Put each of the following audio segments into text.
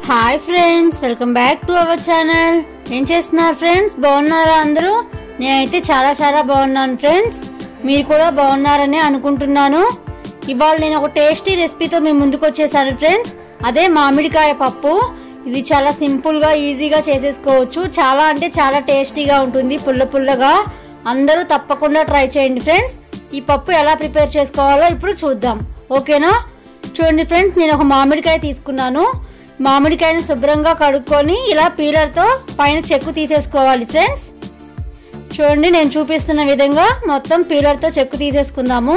hi friends welcome back to our channel ఏం చేస్తున్నారు friends బాగున్నారా అందరూ నేనైతే చాలా చాలా బాగున్నాను ఫ్రెండ్స్ మీరు కూడా బాగున్నారని అనుకుంటున్నాను ఇవాళ నేను ఒక టేస్టీ రెసిపీతో మీ ముందుకు వచ్చేసాను ఫ్రెండ్స్ అదే మామిడికాయ పప్పు ఇది చాలా సింపుల్గా ఈజీగా చేసేసుకోవచ్చు చాలా అంటే చాలా టేస్టీగా ఉంటుంది పుల్ల పుల్లగా అందరూ తప్పకుండా ట్రై చేయండి ఫ్రెండ్స్ ఈ పప్పు ఎలా ప్రిపేర్ చేసుకోవాలో ఇప్పుడు చూద్దాం ఓకేనా చూడండి ఫ్రెండ్స్ నేను ఒక మామిడికాయ తీసుకున్నాను మామిడికాయని శుభ్రంగా కడుక్కొని ఇలా పీలర్తో పైన చెక్కు తీసేసుకోవాలి ఫ్రెండ్స్ చూడండి నేను చూపిస్తున్న విధంగా మొత్తం పీలర్తో చెక్కు తీసేసుకుందాము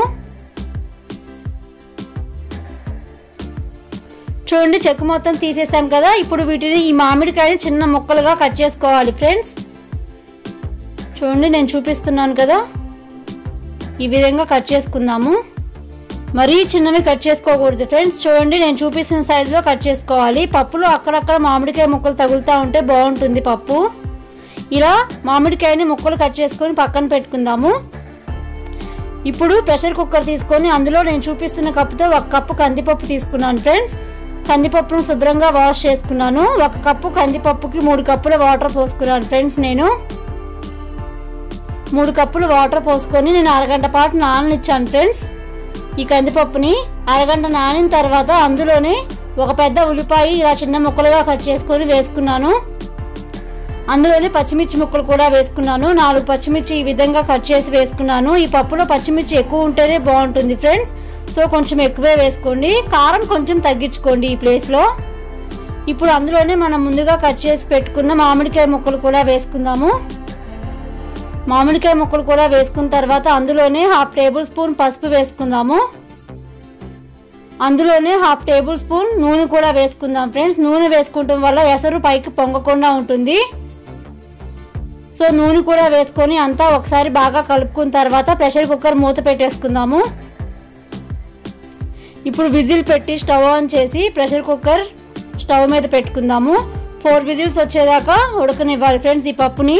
చూడండి చెక్కు మొత్తం తీసేసాం కదా ఇప్పుడు వీటిని ఈ మామిడికాయని చిన్న ముక్కలుగా కట్ చేసుకోవాలి ఫ్రెండ్స్ చూడండి నేను చూపిస్తున్నాను కదా ఈ విధంగా కట్ చేసుకుందాము మరీ చిన్నవి కట్ చేసుకోకూడదు ఫ్రెండ్స్ చూడండి నేను చూపిస్తున్న సైజులో కట్ చేసుకోవాలి పప్పులో అక్కడక్కడ మామిడికాయ ముక్కలు తగులుతూ ఉంటే బాగుంటుంది పప్పు ఇలా మామిడికాయని ముక్కలు కట్ చేసుకొని పక్కన పెట్టుకుందాము ఇప్పుడు ప్రెషర్ కుక్కర్ తీసుకొని అందులో నేను చూపిస్తున్న కప్పుతో ఒక కప్పు కందిపప్పు తీసుకున్నాను ఫ్రెండ్స్ కందిపప్పును శుభ్రంగా వాష్ చేసుకున్నాను ఒక కప్పు కందిపప్పుకి మూడు కప్పుల వాటర్ పోసుకున్నాను ఫ్రెండ్స్ నేను మూడు కప్పులు వాటర్ పోసుకొని నేను అరగంట పాటు నాననిచ్చాను ఫ్రెండ్స్ ఈ కందిపప్పుని అరగంట నానిన తర్వాత అందులోనే ఒక పెద్ద ఉల్లిపాయ ఇలా చిన్న ముక్కలుగా కట్ చేసుకొని వేసుకున్నాను అందులోనే పచ్చిమిర్చి ముక్కలు కూడా వేసుకున్నాను నాలుగు పచ్చిమిర్చి ఈ విధంగా కట్ చేసి వేసుకున్నాను ఈ పప్పులో పచ్చిమిర్చి ఎక్కువ ఉంటేనే బాగుంటుంది ఫ్రెండ్స్ సో కొంచెం ఎక్కువే వేసుకోండి కారం కొంచెం తగ్గించుకోండి ఈ ప్లేస్లో ఇప్పుడు అందులోనే మనం ముందుగా కట్ చేసి పెట్టుకున్న మామిడికాయ ముక్కలు కూడా వేసుకుందాము మామిడికాయ ముక్కలు కూడా వేసుకున్న తర్వాత అందులోనే హాఫ్ టేబుల్ స్పూన్ పసుపు వేసుకుందాము అందులోనే హాఫ్ టేబుల్ స్పూన్ నూనె కూడా వేసుకుందాం ఫ్రెండ్స్ నూనె వేసుకుంటాం వల్ల ఎసరు పైకి పొంగకుండా ఉంటుంది సో నూనె కూడా వేసుకొని అంతా ఒకసారి బాగా కలుపుకున్న తర్వాత ప్రెషర్ కుక్కర్ మూత పెట్టేసుకుందాము ఇప్పుడు విజిల్ పెట్టి స్టవ్ ఆన్ చేసి ప్రెషర్ కుక్కర్ స్టవ్ మీద పెట్టుకుందాము ఫోర్ విజిల్స్ వచ్చేదాకా ఉడకనివ్వాలి ఫ్రెండ్స్ ఈ పప్పుని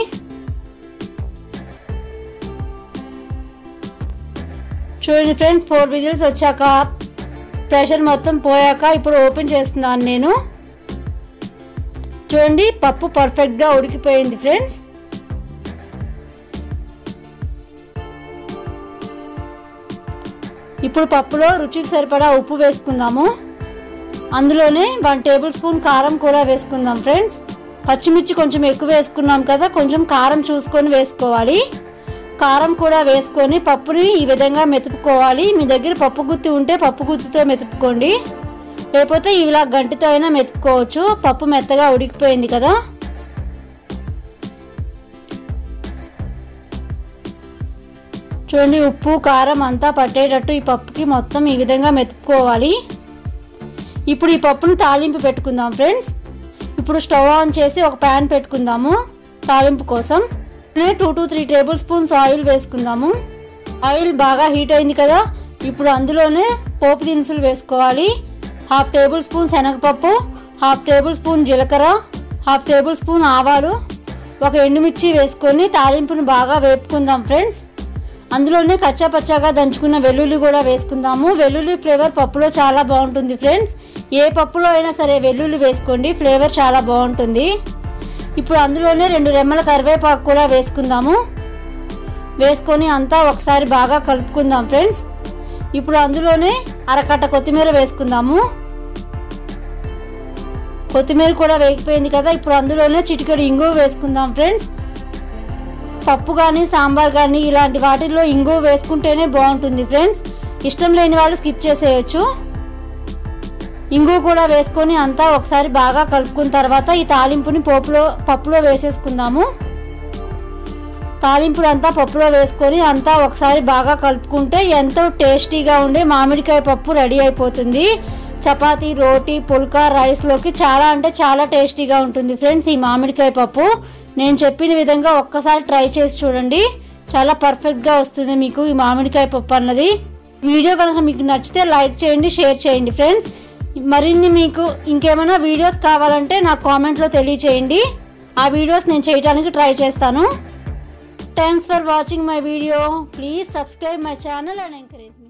చూడండి ఫ్రెండ్స్ ఫోర్ విజిల్స్ వచ్చాక ప్రెషర్ మొత్తం పోయాక ఇప్పుడు ఓపెన్ చేస్తున్నాను నేను చూడండి పప్పు పర్ఫెక్ట్గా ఉడికిపోయింది ఫ్రెండ్స్ ఇప్పుడు పప్పులో రుచికి సరిపడా ఉప్పు వేసుకుందాము అందులోనే వన్ టేబుల్ స్పూన్ కారం కూడా వేసుకుందాం ఫ్రెండ్స్ పచ్చిమిర్చి కొంచెం ఎక్కువ వేసుకున్నాం కదా కొంచెం కారం చూసుకొని వేసుకోవాలి కారం కూడా వేసుకొని పప్పుని ఈ విధంగా మెతుపుకోవాలి మీ దగ్గర పప్పు గుత్తి ఉంటే పప్పు గుత్తితో మెతుపుకోండి లేకపోతే ఇలా గంటితో అయినా మెతుపుకోవచ్చు పప్పు మెత్తగా ఉడికిపోయింది కదా చూడండి ఉప్పు కారం అంతా పట్టేటట్టు ఈ పప్పుకి మొత్తం ఈ విధంగా మెతుపుకోవాలి ఇప్పుడు ఈ పప్పును తాలింపు పెట్టుకుందాం ఫ్రెండ్స్ ఇప్పుడు స్టవ్ ఆన్ చేసి ఒక ప్యాన్ పెట్టుకుందాము తాలింపు కోసం two to three tablespoons oil వేసుకుందాము ఆయిల్ బాగా హీట్ అయింది కదా ఇప్పుడు అందులోనే పోపు దినుసులు వేసుకోవాలి హాఫ్ టేబుల్ స్పూన్ శనగపప్పు హాఫ్ టేబుల్ స్పూన్ జీలకర్ర హాఫ్ టేబుల్ స్పూన్ ఆవాలు ఒక ఎండుమిర్చి వేసుకొని తాలింపును బాగా వేపుకుందాం ఫ్రెండ్స్ అందులోనే కచ్చా పచ్చాగా దంచుకున్న వెల్లుల్లి కూడా వేసుకుందాము వెల్లుల్లి ఫ్లేవర్ పప్పులో చాలా బాగుంటుంది ఫ్రెండ్స్ ఏ పప్పులో అయినా సరే వెల్లుల్లి వేసుకోండి ఫ్లేవర్ చాలా బాగుంటుంది ఇప్పుడు అందులోనే రెండు రెమ్మల కరివేపాకు కూడా వేసుకుందాము వేసుకొని అంతా ఒకసారి బాగా కలుపుకుందాం ఫ్రెండ్స్ ఇప్పుడు అందులోనే అరకట్ట కొత్తిమీర వేసుకుందాము కొత్తిమీర కూడా వేగిపోయింది కదా ఇప్పుడు అందులోనే చిటికెడు ఇంగువ వేసుకుందాం ఫ్రెండ్స్ పప్పు కానీ సాంబార్ కానీ ఇలాంటి వాటిల్లో ఇంగువ వేసుకుంటేనే బాగుంటుంది ఫ్రెండ్స్ ఇష్టం లేని వాళ్ళు స్కిప్ చేసేయచ్చు ఇంగువ కూడా వేసుకొని అంతా ఒకసారి బాగా కలుపుకున్న తర్వాత ఈ తాలింపుని పోపులో పప్పులో వేసేసుకుందాము తాలింపుడు అంతా పప్పులో వేసుకొని అంతా ఒకసారి బాగా కలుపుకుంటే ఎంతో టేస్టీగా ఉండే మామిడికాయ పప్పు రెడీ అయిపోతుంది చపాతీ రోటీ పుల్కా రైస్లోకి చాలా అంటే చాలా టేస్టీగా ఉంటుంది ఫ్రెండ్స్ ఈ మామిడికాయ పప్పు నేను చెప్పిన విధంగా ఒక్కసారి ట్రై చేసి చూడండి చాలా పర్ఫెక్ట్గా వస్తుంది మీకు ఈ మామిడికాయ పప్పు అన్నది వీడియో కనుక మీకు నచ్చితే లైక్ చేయండి షేర్ చేయండి ఫ్రెండ్స్ మరిన్ని మీకు ఇంకేమైనా వీడియోస్ కావాలంటే నాకు కామెంట్లో తెలియచేయండి ఆ వీడియోస్ నేను చేయడానికి ట్రై చేస్తాను thanks for watching my video please subscribe my channel and encourage